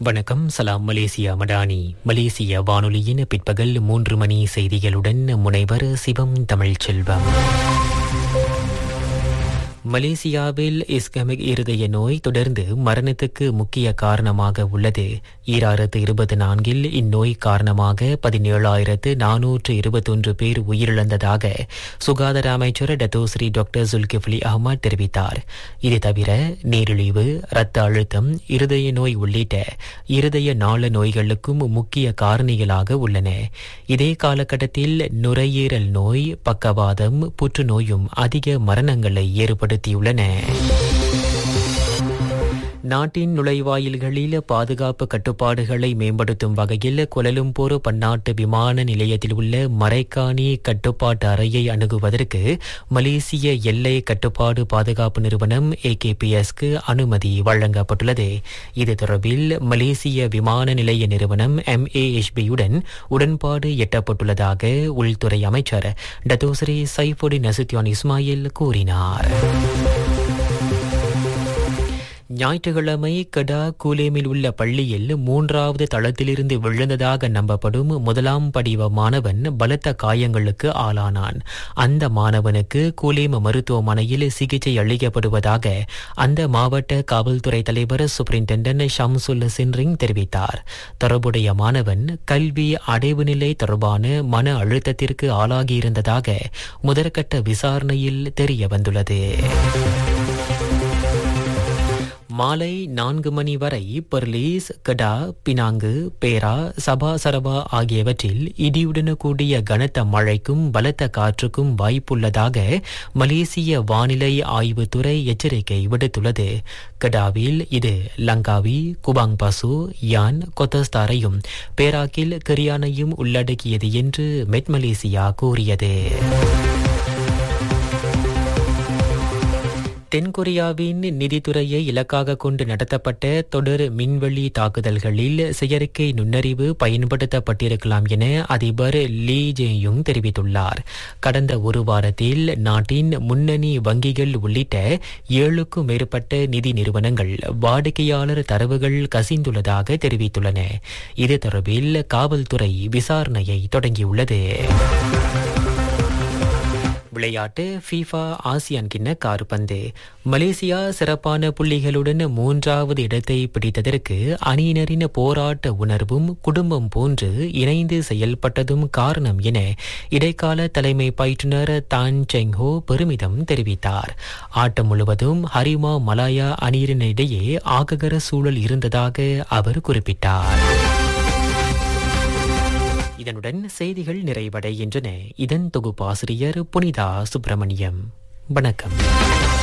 வணக்கம் சலாம் மலேசியா மடானி மலேசிய வானொலியின் பிற்பகல் மூன்று மணி செய்திகளுடன் முனைவர் சிவம் தமிழ்ச்செல்வம் மலேசியாவில் இஸ்கமிக் இருதய நோய் தொடர்ந்து மரணத்துக்கு முக்கிய காரணமாக உள்ளது ஈராயிரத்து இருபத்தி நான்கில் இந்நோய் காரணமாக பதினேழாயிரத்து நானூற்று இருபத்தொன்று பேர் உயிரிழந்ததாக சுகாதார அமைச்சர் டத்தோஸ்ரீ டாக்டர் ஜுல்கிஃப்லி அஹ்மத் தெரிவித்தார் இது தவிர நீரிழிவு இரத்த அழுத்தம் இருதய நோய் உள்ளிட்ட இருதய நாள நோய்களுக்கும் முக்கிய காரணிகளாக உள்ளன இதே காலகட்டத்தில் நுரையீரல் நோய் பக்கவாதம் புற்றுநோயும் அதிக மரணங்களை ஏற்படுத்தியுள்ளன நாட்டின் நுழைவாயில்களில் பாதுகாப்பு கட்டுப்பாடுகளை மேம்படுத்தும் வகையில் கொலலும்பூர் பன்னாட்டு விமான நிலையத்தில் உள்ள மறைக்காணி கட்டுப்பாட்டு அறையை அணுகுவதற்கு மலேசிய எல்லை கட்டுப்பாடு பாதுகாப்பு நிறுவனம் ஏகேபிஎஸ்க்கு அனுமதி வழங்கப்பட்டுள்ளது இது தொடர்பில் மலேசிய விமான நிலைய நிறுவனம் எம்ஏஎச்பியுடன் உடன்பாடு எட்டப்பட்டுள்ளதாக உள்துறை அமைச்சர் டத்தோஸ்ரீ சைஃபுடி நசுத்தியான் இஸ்மாயில் கூறினார் ஞாயிற்றுக்கிழமை கடா கூலேமில் உள்ள பள்ளியில் மூன்றாவது தளத்திலிருந்து விழுந்ததாக நம்பப்படும் முதலாம் படிவ மாணவன் பலத்த காயங்களுக்கு ஆளானான் அந்த மாணவனுக்கு கூலேம் மருத்துவமனையில் சிகிச்சை அளிக்கப்படுவதாக அந்த மாவட்ட காவல்துறை தலைவர் சூப்பரிண்டென்டன்ட் ஷம்சுல் சின்ரிங் தெரிவித்தார் தொடர்புடைய மாணவன் கல்வி அடைவு நிலை தொடர்பான மன அழுத்தத்திற்கு ஆளாகியிருந்ததாக முதற்கட்ட விசாரணையில் தெரிய வந்துள்ளது மாலை நான்கு மணி வரை பெர்லீஸ் கடா பினாங்கு பேரா சபா சரபா ஆகியவற்றில் இடியுடன் கூடிய கனத்த மழைக்கும் பலத்த காற்றுக்கும் வாய்ப்புள்ளதாக மலேசிய வானிலை ஆய்வுத்துறை எச்சரிக்கை விடுத்துள்ளது கடாவில் இது லங்காவி குபாங் பசு யான் கொத்தஸ்தாரையும் பேராக்கில் கரியானையும் உள்ளடக்கியது என்று மெட் மலேசியா கூறியது தென்கொரியாவின் நிதித்துறையை இலக்காக கொண்டு நடத்தப்பட்ட தொடர் மின்வெளி தாக்குதல்களில் செயற்கை நுண்ணறிவு பயன்படுத்தப்பட்டிருக்கலாம் என அதிபர் லீ ஜேயுங் தெரிவித்துள்ளார் கடந்த ஒரு வாரத்தில் நாட்டின் முன்னணி வங்கிகள் உள்ளிட்ட ஏழுக்கும் மேற்பட்ட நிதி நிறுவனங்கள் வாடிக்கையாளர் தரவுகள் கசிந்துள்ளதாக தெரிவித்துள்ளன இது தொடர்பில் காவல்துறை விசாரணையை தொடங்கியுள்ளது விளையாட்டு ஃபீஃபா ஆசியான் கிண்ண கார்பந்து மலேசியா சிறப்பான புள்ளிகளுடன் மூன்றாவது இடத்தை பிடித்ததற்கு அணியினரின் போராட்ட உணர்வும் குடும்பம் போன்று இணைந்து செயல்பட்டதும் காரணம் என இடைக்கால தலைமை பயிற்றுனர் தான் செங்ஹோ பெருமிதம் தெரிவித்தார் ஆட்டம் முழுவதும் ஹரிமா மலாயா அணியினரிடையே ஆககர சூழல் இருந்ததாக அவர் குறிப்பிட்டார் இதனுடன் செய்திகள் நிறைவடைகின்றன இதன் தொகுப்பாசிரியர் புனிதா சுப்பிரமணியம் வணக்கம்